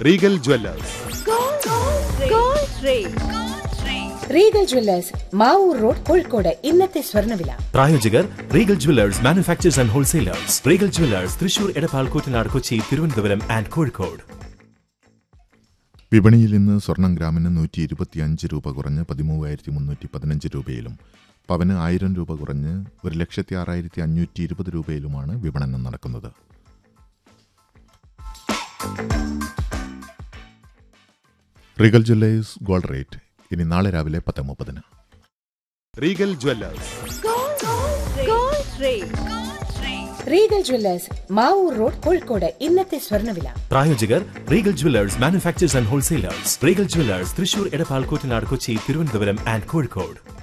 Regal jewellers Regal jewellers Mavoor road Kozhikode ഇന്നത്തെ സ്വർണ്ണവില പ്രായോജകർ Regal jewellers manufacturers and wholesalers Regal jewellers Thrissur Edappal Koottanad Kochi Thiruvananthapuram and Kozhikode വിപണിയിൽ ഇന്ന് സ്വർണം ഗ്രാമിന് നൂറ്റി ഇരുപത്തിയഞ്ച് രൂപ കുറഞ്ഞ് പതിമൂവായിരത്തി മുന്നൂറ്റി പതിനഞ്ച് രൂപയിലും പവന് ആയിരം രൂപ കുറഞ്ഞ് ഒരു ലക്ഷത്തി ആറായിരത്തി അഞ്ഞൂറ്റി ഇരുപത് രൂപയിലുമാണ് വിപണനം നടക്കുന്നത് റിഗൽ ജ്വല്ലേഴ്സ് ഗോൾഡ് റേറ്റ് ഇനി നാളെ രാവിലെ പത്ത് മുപ്പതിന് Regal jewellers Regal jewellers Mavoor road Kozhikode ഇന്നത്തെ സ്വർണ്ണവില പ്രായോജകർ Regal jewellers manufacturers and wholesalers Regal jewellers Thrissur Edappal Koottanad Kochi Thiruvananthapuram and Kozhikode